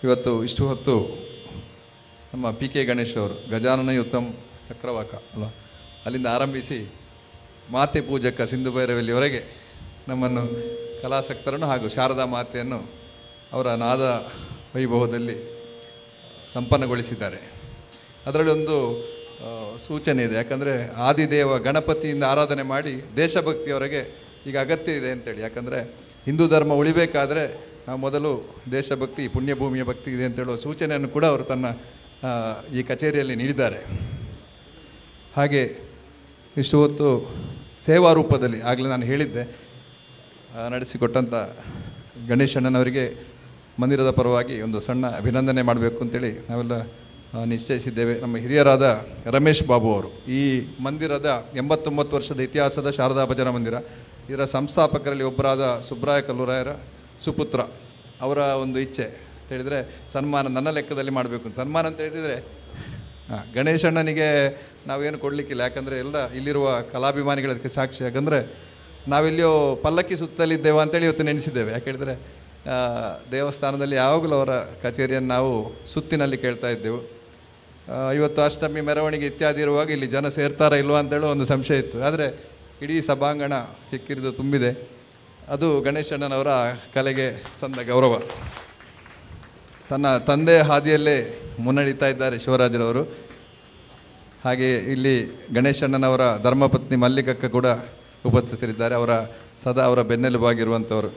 ಇವತ್ತು ಇಷ್ಟು ಹೊತ್ತು ನಮ್ಮ ಪಿ ಕೆ ಗಣೇಶ್ ಅವರು ಗಜಾನನ ಯುತಂ ಚಕ್ರವಾಕ ಅಲ್ಲ ಅಲ್ಲಿಂದ ಆರಂಭಿಸಿ ಮಾತೆ ಪೂಜಕ ಸಿಂಧು ಭೈರವಲ್ಲಿವರೆಗೆ ನಮ್ಮನ್ನು ಕಲಾಸಕ್ತರನ್ನು ಹಾಗೂ ಶಾರದಾ ಮಾತೆಯನ್ನು ಅವರ ನಾದ ವೈಭವದಲ್ಲಿ ಸಂಪನ್ನಗೊಳಿಸಿದ್ದಾರೆ ಅದರಲ್ಲಿ ಒಂದು ಆ, ಸೂಚನೆ ಇದೆ ಯಾಕಂದರೆ ಆದಿದೇವ ಗಣಪತಿಯಿಂದ ಆರಾಧನೆ ಮಾಡಿ ದೇಶಭಕ್ತಿಯವರೆಗೆ ಈಗ ಅಗತ್ಯ ಇದೆ ಅಂತೇಳಿ ಯಾಕಂದರೆ ಹಿಂದೂ ಧರ್ಮ ಉಳಿಬೇಕಾದ್ರೆ ನಾವು ಮೊದಲು ದೇಶಭಕ್ತಿ ಪುಣ್ಯಭೂಮಿಯ ಭಕ್ತಿ ಇದೆ ಅಂತ ಹೇಳುವ ಸೂಚನೆಯನ್ನು ಕೂಡ ಅವರು ತನ್ನ ಆ, ಈ ಕಚೇರಿಯಲ್ಲಿ ನೀಡಿದ್ದಾರೆ ಹಾಗೆ ಇಷ್ಟು ಹೊತ್ತು ಸೇವಾ ರೂಪದಲ್ಲಿ ಆಗಲೇ ನಾನು ಹೇಳಿದ್ದೆ ಆ, ನಡೆಸಿಕೊಟ್ಟಂಥ ಗಣೇಶಣ್ಣನವರಿಗೆ ಮಂದಿರದ ಪರವಾಗಿ ಒಂದು ಸಣ್ಣ ಅಭಿನಂದನೆ ಮಾಡಬೇಕು ಅಂತೇಳಿ ನಾವೆಲ್ಲ ಆ, ನಿಶ್ಚಯಿಸಿದ್ದೇವೆ ನಮ್ಮ ಹಿರಿಯರಾದ ರಮೇಶ್ ಬಾಬು ಅವರು ಈ ಮಂದಿರದ ಎಂಬತ್ತೊಂಬತ್ತು ವರ್ಷದ ಇತಿಹಾಸದ ಶಾರದಾ ಭಜನಾ ಮಂದಿರ ಇದರ ಸಂಸ್ಥಾಪಕರಲ್ಲಿ ಒಬ್ಬರಾದ ಸುಬ್ರಾಯ ಕಲ್ಲೂರಾಯರ ಸುಪುತ್ರ ಅವರ ಒಂದು ಇಚ್ಛೆ ಅಂತ ಹೇಳಿದರೆ ಸನ್ಮಾನ ನನ್ನ ಲೆಕ್ಕದಲ್ಲಿ ಮಾಡಬೇಕು ಅಂತ ಸನ್ಮಾನ ಅಂತ ಹೇಳಿದರೆ ಹಾಂ ಗಣೇಶಣ್ಣನಿಗೆ ನಾವೇನು ಕೊಡಲಿಕ್ಕಿಲ್ಲ ಯಾಕಂದರೆ ಎಲ್ಲ ಇಲ್ಲಿರುವ ಕಲಾಭಿಮಾನಿಗಳ ಅದಕ್ಕೆ ಸಾಕ್ಷಿ ಯಾಕಂದರೆ ನಾವೆಲ್ಲಿಯೋ ಪಲ್ಲಕ್ಕಿ ಸುತ್ತಲಿದ್ದೇವೆ ಅಂತೇಳಿ ಇವತ್ತು ನೆನೆಸಿದ್ದೇವೆ ಯಾಕೆ ಹೇಳಿದರೆ ಆ, ದೇವಸ್ಥಾನದಲ್ಲಿ ಯಾವಾಗಲೂ ಅವರ ಕಚೇರಿಯನ್ನು ನಾವು ಸುತ್ತಿನಲ್ಲಿ ಕೇಳ್ತಾ ಇದ್ದೆವು ಆ, ಇವತ್ತು ಅಷ್ಟಮಿ ಮೆರವಣಿಗೆ ಇತ್ಯಾದಿ ಇರುವಾಗ ಇಲ್ಲಿ ಜನ ಸೇರ್ತಾರಾ ಇಲ್ವಾ ಅಂತೇಳೋ ಒಂದು ಸಂಶಯ ಇತ್ತು ಆದರೆ ಇಡೀ ಸಭಾಂಗಣ ಹಿಕ್ಕಿರಿದು ತುಂಬಿದೆ ಅದು ಗಣೇಶಣ್ಣನವರ ಕಲೆಗೆ ಸಂದ ಗೌರವ ತನ್ನ ತಂದೆ ಹಾದಿಯಲ್ಲೇ ಮುನ್ನಡೀತಾ ಇದ್ದಾರೆ ಶಿವರಾಜರವರು ಹಾಗೆ ಇಲ್ಲಿ ಗಣೇಶಣ್ಣನವರ ಧರ್ಮಪತ್ನಿ ಮಲ್ಲಿಕಕ್ಕ ಕೂಡ ಉಪಸ್ಥಿತರಿದ್ದಾರೆ ಅವರ ಸದಾ ಅವರ ಬೆನ್ನೆಲುಬಾಗಿರುವಂಥವರು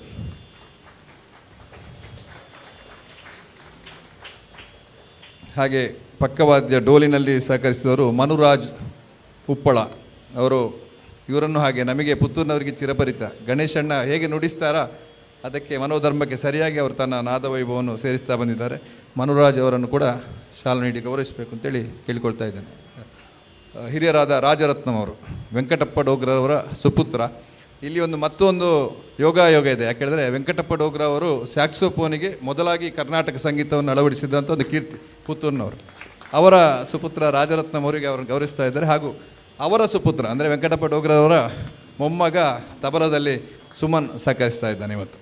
ಹಾಗೆ ಪಕ್ಕವಾದ್ಯ ಡೋಲಿನಲ್ಲಿ ಸಹಕರಿಸಿದವರು ಮನುರಾಜ್ ಉಪ್ಪಳ ಅವರು ಇವರನ್ನು ಹಾಗೆ ನಮಗೆ ಪುತ್ತೂರಿನವರಿಗೆ ಚಿರಪರಿತ ಗಣೇಶಣ್ಣ ಹೇಗೆ ನುಡಿಸ್ತಾರ ಅದಕ್ಕೆ ಮನೋಧರ್ಮಕ್ಕೆ ಸರಿಯಾಗಿ ಅವರು ತನ್ನ ನಾದವೈಭವವನ್ನು ಸೇರಿಸ್ತಾ ಬಂದಿದ್ದಾರೆ ಮನುರಾಜ್ ಅವರನ್ನು ಕೂಡ ಶಾಲೆ ನೀಡಿ ಗೌರವಿಸಬೇಕು ಅಂತೇಳಿ ಕೇಳಿಕೊಳ್ತಾ ಇದ್ದೇನೆ ಆ, ಹಿರಿಯರಾದ ರಾಜರತ್ನಂ ಅವರು ವೆಂಕಟಪ್ಪ ಡೋಗ್ರವರ ಸುಪುತ್ರ ಇಲ್ಲಿ ಒಂದು ಮತ್ತೊಂದು ಯೋಗ ಯೋಗ ಇದೆ ಯಾಕೆಂದರೆ ವೆಂಕಟಪ್ಪ ಡೋಗ್ರ ಅವರು ಸ್ಯಾಕ್ಸೋಫೋನಿಗೆ ಮೊದಲಾಗಿ ಕರ್ನಾಟಕ ಸಂಗೀತವನ್ನು ಅಳವಡಿಸಿದಂಥ ಒಂದು ಕೀರ್ತಿ ಪುತ್ತೂರಿನವರು ಅವರ ಸುಪುತ್ರ ರಾಜರತ್ನಂ ಅವರಿಗೆ ಅವರನ್ನು ಗೌರವಿಸ್ತಾ ಇದ್ದಾರೆ ಹಾಗೂ ಅವರ ಸುಪುತ್ರ ಅಂದರೆ ವೆಂಕಟಪ್ಪ ಡೋಗ್ರವರ ಮೊಮ್ಮಗ ತಬಲದಲ್ಲಿ ಸುಮನ್ ಸಹಕರಿಸ್ತಾ ಇದ್ದಾನೆ ಇವತ್ತು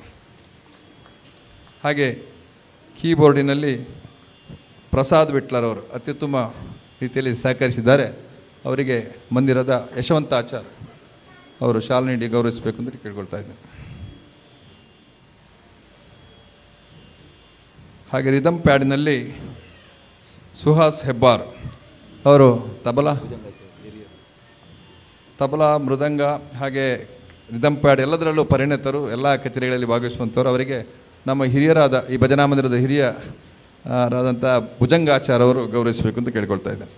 ಹಾಗೆ ಕೀಬೋರ್ಡಿನಲ್ಲಿ ಪ್ರಸಾದ್ ವಿಟ್ಲರವರು ಅತ್ಯುತ್ತಮ ರೀತಿಯಲ್ಲಿ ಸಹಕರಿಸಿದ್ದಾರೆ ಅವರಿಗೆ ಮಂದಿರದ ಯಶವಂತ ಆಚಾರ್ ಅವರು ಶಾಲೆ ನೀಡಿ ಗೌರವಿಸಬೇಕು ಅಂತ ಕೇಳ್ಕೊಳ್ತಾ ಇದ್ದೇನೆ ಹಾಗೆ ರಿದಮ್ ಪ್ಯಾಡಿನಲ್ಲಿ ಸುಹಾಸ್ ಹೆಬ್ಬಾರ್ ಅವರು ತಬಲಾ ತಬಲಾ ಮೃದಂಗ ಹಾಗೆ ರಿದಮ್ ಪ್ಯಾಡ್ ಎಲ್ಲದರಲ್ಲೂ ಪರಿಣಿತರು ಎಲ್ಲ ಕಚೇರಿಗಳಲ್ಲಿ ಭಾಗವಹಿಸುವಂಥವ್ರು ಅವರಿಗೆ ನಮ್ಮ ಹಿರಿಯರಾದ ಈ ಭಜನಾ ಮಂದಿರದ ಹಿರಿಯ ಆ, ರಾದಂಥ ಭುಜಂಗಾಚಾರ್ ಅವರು ಗೌರವಿಸಬೇಕು ಅಂತ ಕೇಳ್ಕೊಳ್ತಾ ಇದ್ದೇನೆ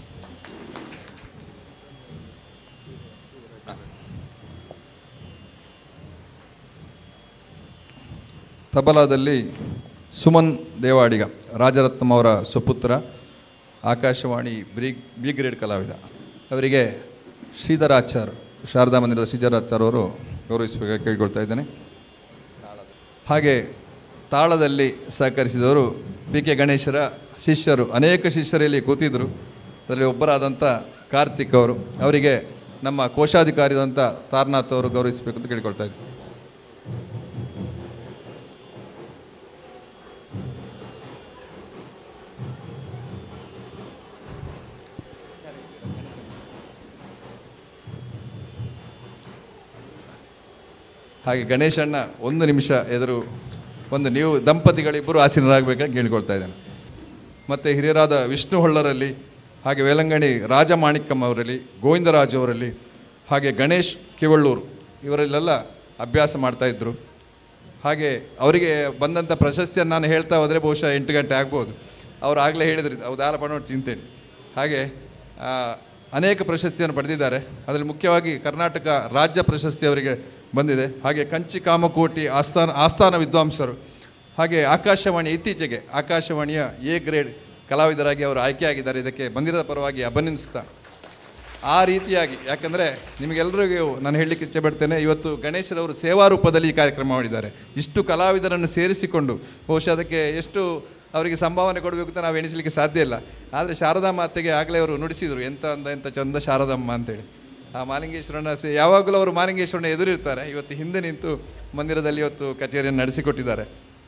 ತಬಲಾದಲ್ಲಿ ಸುಮನ್ ದೇವಾಡಿಗ ರಾಜರತ್ನಂ ಅವರ ಸುಪುತ್ರ ಆಕಾಶವಾಣಿ ಬ್ರಿ ಬಿ ಗ್ರೇಡ್ ಕಲಾವಿದ ಅವರಿಗೆ ಶ್ರೀಧರಾಚಾರ್ ಶಾರದಾ ಮಂದಿರದ ಶ್ರೀಧರಾಚಾರ್ ಅವರು ಗೌರವಿಸಬೇಕಾಗಿ ಕೇಳ್ಕೊಳ್ತಾ ಇದ್ದೇನೆ ಹಾಗೆ ತಾಳದಲ್ಲಿ ಸಹಕರಿಸಿದವರು ಪಿ ಕೆ ಗಣೇಶರ ಶಿಷ್ಯರು ಅನೇಕ ಶಿಷ್ಯರಲ್ಲಿ ಕೂತಿದ್ದರು ಅದರಲ್ಲಿ ಒಬ್ಬರಾದಂಥ ಕಾರ್ತಿಕ್ ಅವರು ಅವರಿಗೆ ನಮ್ಮ ಕೋಶಾಧಿಕಾರಿಯಾದಂಥ ತಾರನಾಥ್ ಅವರು ಗೌರವಿಸಬೇಕು ಅಂತ ಕೇಳ್ಕೊಳ್ತಾ ಇದ್ದರು ಹಾಗೆ ಗಣೇಶಣ್ಣ ಒಂದು ನಿಮಿಷ ಎದುರು ಒಂದು ನೀವು ದಂಪತಿಗಳಿಬ್ಬರು ಆಸೀನರಾಗಬೇಕಾಗಿ ಕೇಳ್ಕೊಳ್ತಾ ಇದ್ದೇನೆ ಮತ್ತು ಹಿರಿಯರಾದ ವಿಷ್ಣು ಹೊಳ್ಳರಲ್ಲಿ ಹಾಗೆ ವೇಲಂಗಣಿ ರಾಜಮಾಣಿಕ್ಯಂ ಅವರಲ್ಲಿ ಗೋವಿಂದರಾಜ್ ಅವರಲ್ಲಿ ಹಾಗೆ ಗಣೇಶ್ ಕಿವಳ್ಳೂರು ಇವರಲ್ಲೆಲ್ಲ ಅಭ್ಯಾಸ ಮಾಡ್ತಾಯಿದ್ರು ಹಾಗೆ ಅವರಿಗೆ ಬಂದಂಥ ಪ್ರಶಸ್ತಿಯನ್ನು ನಾನು ಹೇಳ್ತಾ ಹೋದರೆ ಬಹುಶಃ ಎಂಟು ಗಂಟೆ ಆಗ್ಬೋದು ಅವ್ರು ಆಗಲೇ ಹೇಳಿದ್ರು ಹೌದಾಲ ಪಡೋಣ ಚಿಂತೇಳಿ ಹಾಗೆ ಆ, ಅನೇಕ ಪ್ರಶಸ್ತಿಯನ್ನು ಪಡೆದಿದ್ದಾರೆ ಅದರಲ್ಲಿ ಮುಖ್ಯವಾಗಿ ಕರ್ನಾಟಕ ರಾಜ್ಯ ಪ್ರಶಸ್ತಿ ಅವರಿಗೆ ಬಂದಿದೆ ಹಾಗೆ ಕಂಚಿ ಕಾಮಕೋಟಿ ಆಸ್ಥಾನ ಆಸ್ಥಾನ ವಿದ್ವಾಂಸರು ಹಾಗೆ ಆಕಾಶವಾಣಿ ಇತ್ತೀಚೆಗೆ ಆಕಾಶವಾಣಿಯ ಎ ಗ್ರೇಡ್ ಕಲಾವಿದರಾಗಿ ಅವರು ಆಯ್ಕೆಯಾಗಿದ್ದಾರೆ ಇದಕ್ಕೆ ಬಂದಿರದ ಪರವಾಗಿ ಅಭಿನಂದಿಸ್ತಾ ಆ ರೀತಿಯಾಗಿ ಯಾಕಂದರೆ ನಿಮಗೆಲ್ಲರಿಗೂ ನಾನು ಹೇಳಲಿಕ್ಕೆ ಇಚ್ಛೆಪಡ್ತೇನೆ ಇವತ್ತು ಗಣೇಶರವರು ಸೇವಾ ರೂಪದಲ್ಲಿ ಈ ಕಾರ್ಯಕ್ರಮ ಮಾಡಿದ್ದಾರೆ ಇಷ್ಟು ಕಲಾವಿದರನ್ನು ಸೇರಿಸಿಕೊಂಡು ಬಹುಶಃ ಅದಕ್ಕೆ ಎಷ್ಟು ಅವರಿಗೆ ಸಂಭಾವನೆ ಕೊಡಬೇಕು ಅಂತ ನಾವು ಎಣಿಸಲಿಕ್ಕೆ ಸಾಧ್ಯ ಇಲ್ಲ ಆದರೆ ಶಾರದಾ ಮಾತೆಗೆ ಆಗಲೇ ಅವರು ನುಡಿಸಿದರು ಎಂಥ ಅಂದ ಎಂಥ ಚಂದ ಶಾರದಮ್ಮ ಅಂತೇಳಿ ಆ ಮಾಲಿಂಗೇಶ್ವರನ ಸೇ ಯಾವಾಗಲೂ ಅವರು ಮಾಲಿಂಗೇಶ್ವರನ ಎದುರಿರ್ತಾರೆ ಇವತ್ತು ಹಿಂದೆ ನಿಂತು ಮಂದಿರದಲ್ಲಿ ಇವತ್ತು ಕಚೇರಿಯನ್ನು ನಡೆಸಿಕೊಟ್ಟಿದ್ದಾರೆ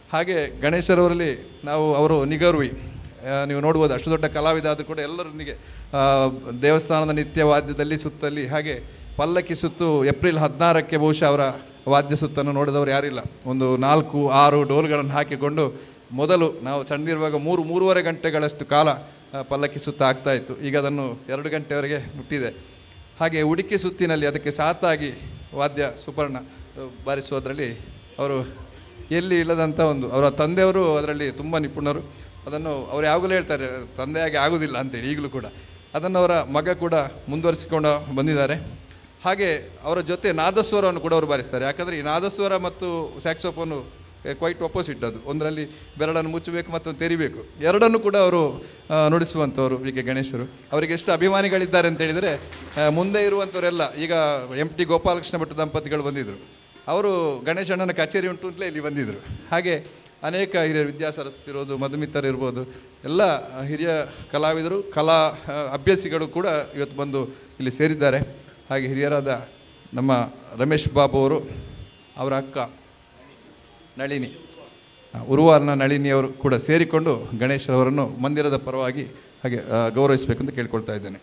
ಹಾಗೆ ಗಣೇಶರವರಲ್ಲಿ ನಾವು ಅವರು ನಿಗರ್ವಿ ಆ, ನೀವು ನೋಡ್ಬೋದು ಅಷ್ಟು ದೊಡ್ಡ ಕಲಾವಿದ ಆದರೂ ಕೂಡ ಎಲ್ಲರೊಂದಿಗೆ ಆ, ದೇವಸ್ಥಾನದ ನಿತ್ಯ ವಾದ್ಯದಲ್ಲಿ ಸುತ್ತಲ್ಲಿ ಹಾಗೆ ಪಲ್ಲಕ್ಕಿ ಸುತ್ತು ಏಪ್ರಿಲ್ ಹದಿನಾರಕ್ಕೆ ಬಹುಶಃ ಅವರ ವಾದ್ಯ ಸುತ್ತನ್ನು ನೋಡಿದವರು ಯಾರಿಲ್ಲ ಒಂದು ನಾಲ್ಕು ಆರು ಡೋಲ್ಗಳನ್ನು ಹಾಕಿಕೊಂಡು ಮೊದಲು ನಾವು ಸಣ್ಣದಿರುವಾಗ ಮೂರು ಮೂರುವರೆ ಗಂಟೆಗಳಷ್ಟು ಕಾಲ ಆ, ಪಲ್ಲಕ್ಕಿ ಸುತ್ತ ಆಗ್ತಾ ಇತ್ತು ಈಗ ಅದನ್ನು ಎರಡು ಗಂಟೆವರೆಗೆ ಮುಟ್ಟಿದೆ ಹಾಗೆ ಉಡಿಕೆ ಸುತ್ತಿನಲ್ಲಿ ಅದಕ್ಕೆ ಸಾತಾಗಿ ವಾದ್ಯ ಸುಪರ್ಣ ಆ, ಬಾರಿಸುವುದರಲ್ಲಿ ಅವರು ಎಲ್ಲಿ ಇಲ್ಲದಂಥ ಒಂದು ಅವರ ತಂದೆಯವರು ಅದರಲ್ಲಿ ತುಂಬ ನಿಪುಣರು ಅದನ್ನು ಅವರು ಯಾವಾಗಲೂ ಹೇಳ್ತಾರೆ ತಂದೆಯಾಗಿ ಆಗುವುದಿಲ್ಲ ಅಂತೇಳಿ ಈಗಲೂ ಕೂಡ ಅದನ್ನು ಅವರ ಮಗ ಕೂಡ ಮುಂದುವರಿಸಿಕೊಂಡು ಬಂದಿದ್ದಾರೆ ಹಾಗೆ ಅವರ ಜೊತೆ ನಾದಸ್ವರವನ್ನು ಕೂಡ ಅವರು ಬಾರಿಸ್ತಾರೆ ಯಾಕಂದರೆ ಈ ನಾದಸ್ವರ ಮತ್ತು ಸ್ಯಾಕ್ಸೋಫೋನು ಕ್ವೈಟ್ ಅಪೋಸಿಟ್ ಅದು ಒಂದರಲ್ಲಿ ಬೆರಳನ್ನು ಮುಚ್ಚಬೇಕು ಮತ್ತು ತೆರಿಬೇಕು ಎರಡನ್ನು ಕೂಡ ಅವರು ಆ, ನುಡಿಸುವಂಥವ್ರು ವಿ ಕೆ ಗಣೇಶರು ಅವರಿಗೆ ಎಷ್ಟು ಅಭಿಮಾನಿಗಳಿದ್ದಾರೆ ಅಂತ ಹೇಳಿದರೆ ಆ, ಮುಂದೆ ಇರುವಂಥವರೆಲ್ಲ ಈಗ ಎಂ ಟಿ ಗೋಪಾಲಕೃಷ್ಣ ಭಟ್ ದಂಪತಿಗಳು ಬಂದಿದ್ದರು ಅವರು ಗಣೇಶಣ್ಣನ ಕಚೇರಿ ಉಂಟು ಅಂತಲೇ ಇಲ್ಲಿ ಬಂದಿದ್ದರು ಹಾಗೆ ಅನೇಕ ಹಿರಿಯ ವಿದ್ಯಾಸರಸ್ವತಿ ಇರ್ಬೋದು ಮಧುಮಿತರು ಇರ್ಬೋದು ಎಲ್ಲ ಹಿರಿಯ ಕಲಾವಿದರು ಕಲಾ ಆ, ಅಭ್ಯಾಸಿಗಳು ಕೂಡ ಇವತ್ತು ಬಂದು ಇಲ್ಲಿ ಸೇರಿದ್ದಾರೆ ಹಾಗೆ ಹಿರಿಯರಾದ ನಮ್ಮ ರಮೇಶ್ ಬಾಬು ಅವರು ಅವರ ಅಕ್ಕ ನಳಿನಿ ಆ, ಉರುವಾರ್ನ ನಳಿನಿಯವರು ಕೂಡ ಸೇರಿಕೊಂಡು ಗಣೇಶರವರನ್ನು ಮಂದಿರದ ಪರವಾಗಿ ಹಾಗೆ ಆ, ಗೌರವಿಸಬೇಕಂತ ಕೇಳ್ಕೊಳ್ತಾ ಇದ್ದೇನೆ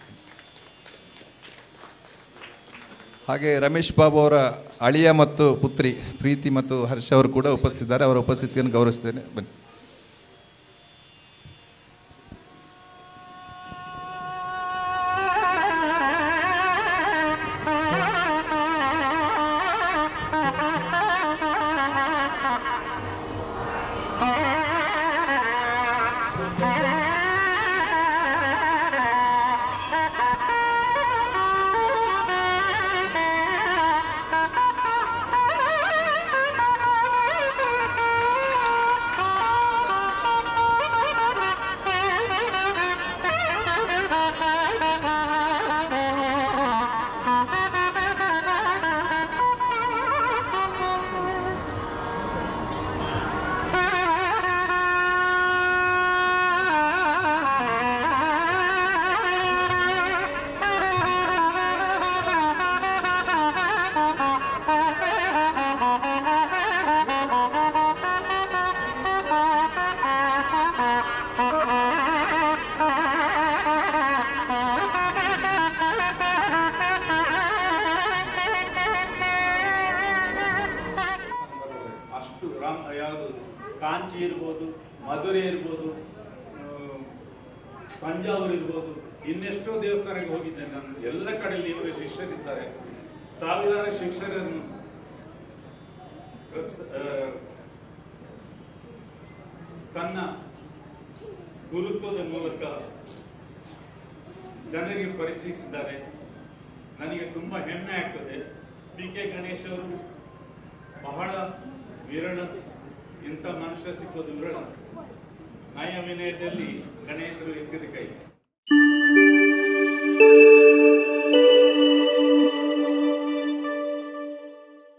ಹಾಗೆ ರಮೇಶ್ ಬಾಬು ಅವರ ಅಳಿಯ ಮತ್ತು ಪುತ್ರಿ ಪ್ರೀತಿ ಮತ್ತು ಹರ್ಷ ಅವರು ಕೂಡ ಉಪಸ್ಥಿತಿದ್ದಾರೆ ಅವರ ಉಪಸ್ಥಿತಿಯನ್ನು ಗೌರವಿಸ್ತೇನೆ ಬನ್ನಿ ಅಷ್ಟು ರಾಮ್ ಯಾವುದು ಕಾಂಚಿ ಇರ್ಬೋದು ಮಧುರೆ ಇರ್ಬೋದು ಆ, ತಂಜಾವೂರು ಇರ್ಬೋದು ಇನ್ನೆಷ್ಟೋ ದೇವಸ್ಥಾನಕ್ಕೆ ಹೋಗಿದ್ದೇನೆ ನಾನು ಎಲ್ಲ ಕಡೆಯಲ್ಲಿ ಇವರ ಶಿಷ್ಯರಿದ್ದಾರೆ ಸಾವಿರಾರು ಶಿಕ್ಷಕರನ್ನು ಆ, ತನ್ನ ಗುರುತ್ವದ ಮೂಲಕ ಜನರಿಗೆ ಪರಿಚಯಿಸಿದ್ದಾರೆ ನನಗೆ ತುಂಬಾ ಹೆಮ್ಮೆ ಆಗ್ತದೆ ಪಿ ಕೆ ಗಣೇಶ್ ಅವರು ಬಹಳ ವಿರಳ ಇಂಥ ಮನುಷ್ಯ ಸಿಕ್ಕೋದು ವಿರಳ ನಯ ವಿನಯದಲ್ಲಿ ಗಣೇಶರು ಎತ್ತಿದ ಕೈ